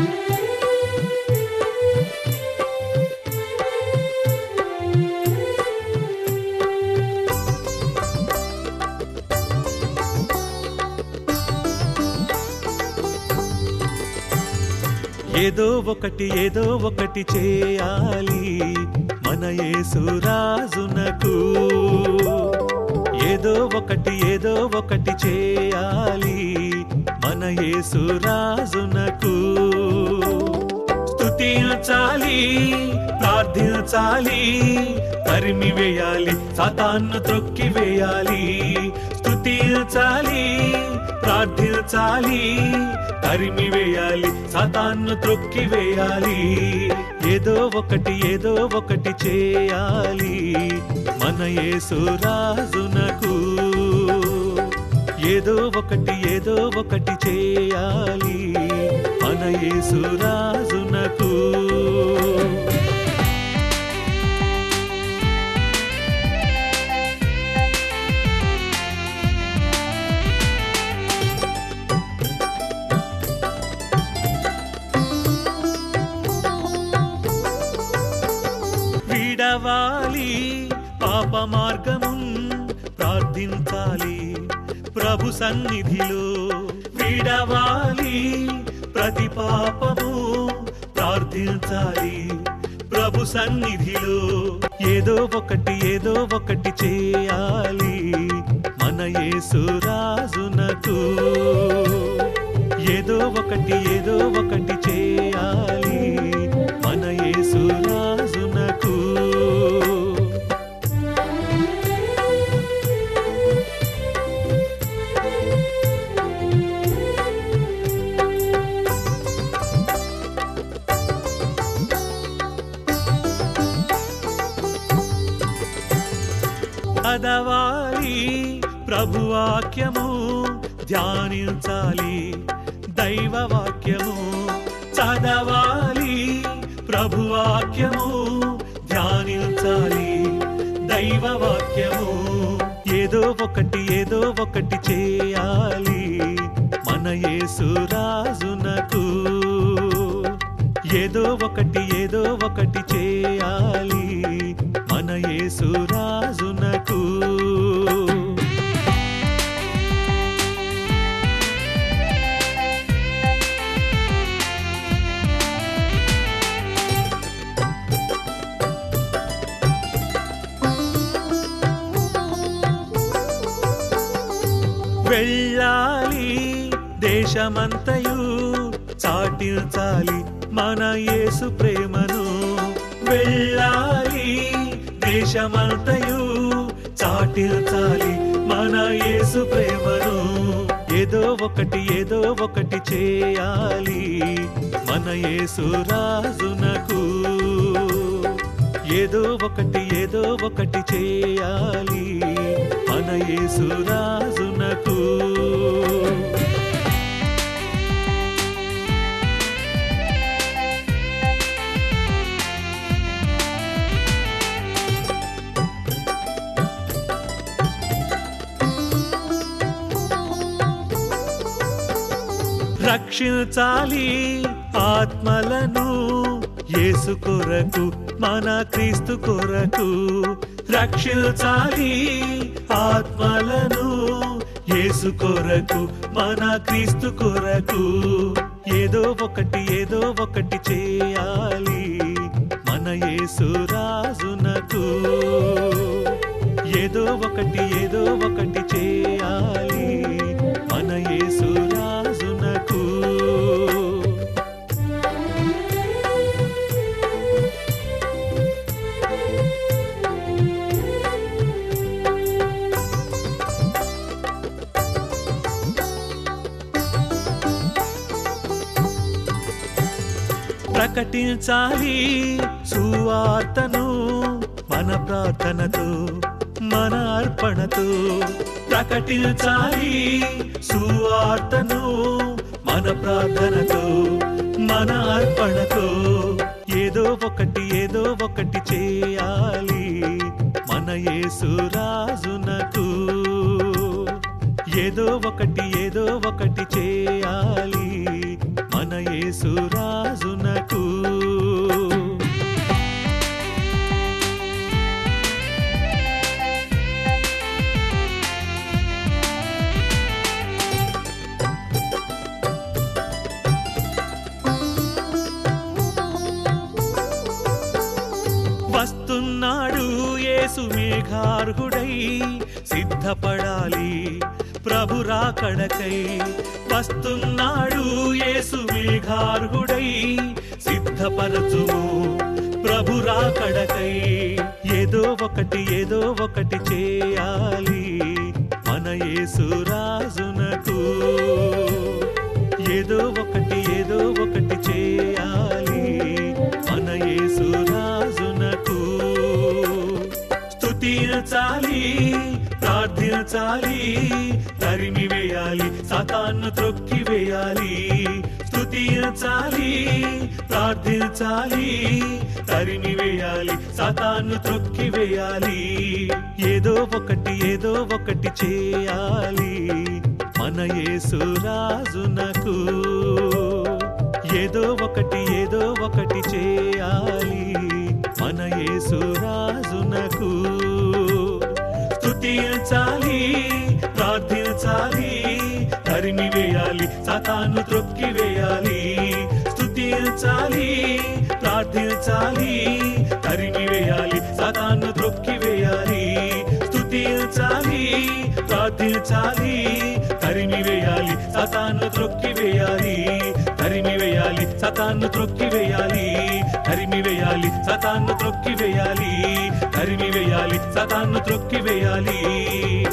ఏదో ఒకటి ఏదో ఒకటి చేయాలి మన యేసు రాజునకు ఏదో ఒకటి ఏదో ఒకటి చేయాలి మన యేసు రాజునకు స్తుతించాలి ప్రార్థించాలి తరిమి వేయాలి సాతాన్ను త్రొక్కి వేయాలి స్తుతించాలి ప్రార్థించాలి తరిమి వేయాలి సాతాన్ను త్రొక్కి వేయాలి ఏదో ఒకటి ఏదో ఒకటి చేయాలి మన యేసు రాజునకు ఏదో ఒకటి ఏదో ఒకటి చేయాలి మన యేసు రాజునకు విడవాలి పాప మార్గము ప్రార్థించాలి ప్రభు సన్నిధిలో విడవాలి ప్రతి పాపము ప్రార్థించాలి ప్రభు సన్నిధిలో ఏదో ఒకటి ఏదో ఒకటి చేయాలి మన యేసు రాజునకు ఏదో ఒకటి ఏదో ఒకటి చేయాలి మన యేసు రాజునకు చదవాలి ప్రభువాక్యము ధ్యానించాలి దైవ వాక్యము చదవాలి ప్రభువాక్యము ధ్యానించాలి దైవ వాక్యము ఏదో ఒకటి ఏదో ఒకటి చేయాలి మన యేసు రాజునకు ఏదో ఒకటి ఏదో ఒకటి చేయాలి మన యేసు రాజునకు వెళ్ళాలి దేశమంతయు చాటించాలి మన యేసు ప్రేమను వెళ్ళాలి దేశమంతయు చాటించాలి మన యేసు ప్రేమను ఏదో ఒకటి ఏదో ఒకటి చేయాలి మన యేసు రాజునకు ఏదో ఒకటి ఏదో ఒకటి చేయాలి మన యేసు రాజునకు రక్షించాలి ఆత్మలను యేసు కొరకు మన క్రీస్తు కొరకు రక్షించాలి ఆత్మలను యేసు కొరకు మన క్రీస్తు కొరకు ఏదో ఒకటి ఏదో ఒకటి చేయాలి మన యేసు రాజునకు ఏదో ఒకటి ఏదో ఒకటి చేయాలి మన యేసు రాజునకు ప్రకటించాలి సువార్తను మన ప్రార్థనతో మన అర్పణతో ప్రకటించాలి సువార్తను మన ప్రార్థనతో మన అర్పణతో ఏదో ఒకటి ఏదో ఒకటి చేయాలి మన యేసు రాజునకు ఏదో ఒకటి ఏదో ఒకటి చేయాలి మన మన యేసు రాజునకు వస్తున్నాడు యేసు మేఘార్హుడై సిద్ధపడాలి ప్రభు రాకడకై వస్తున్నాడు యేసు మేఘార్హుడై సిద్ధపరచుము ప్రభు రాకడకై ఏదో ఒకటి ఏదో ఒకటి చేయాలి మన యేసు రాజునకు ఏదో ఒకటి ఏదో ఒకటి చేయాలి మన యేసు రాజునకు స్తుతించాలి ప్రార్థించాలి తరిమి వేయాలి సతాన్ను త్రొక్కి వేయాలి స్తుతించాలి ప్రార్థించాలి తరిమి వేయాలి సతాన్ను త్రొక్కి వేయాలి ఏదో ఒకటి ఏదో ఒకటి చేయాలి మన యేసు రాజునకు ఏదో ఒకటి ఏదో ఒకటి చేయాలి మన యేసు రాజునకు స్తుతించాలి ప్రార్థించాలి తరిమి వేయాలి సతాను త్రొక్కి వేయాలి స్తుతించాలి ప్రార్థించాలి తరిమి వేయాలి సతాను త్రొక్కి వేయాలి స్తుతించాలి ప్రార్థించాలి తరిమి వేయాలి సతాను త్రొక్కి వేయాలి తరిమి వేయాలి సతాను త్రొక్కి వేయాలి తరిమి వేయాలి సతాను త్రొక్కి వేయాలి తరిమి వేయాలి సతాను త్రొక్కి వేయాలి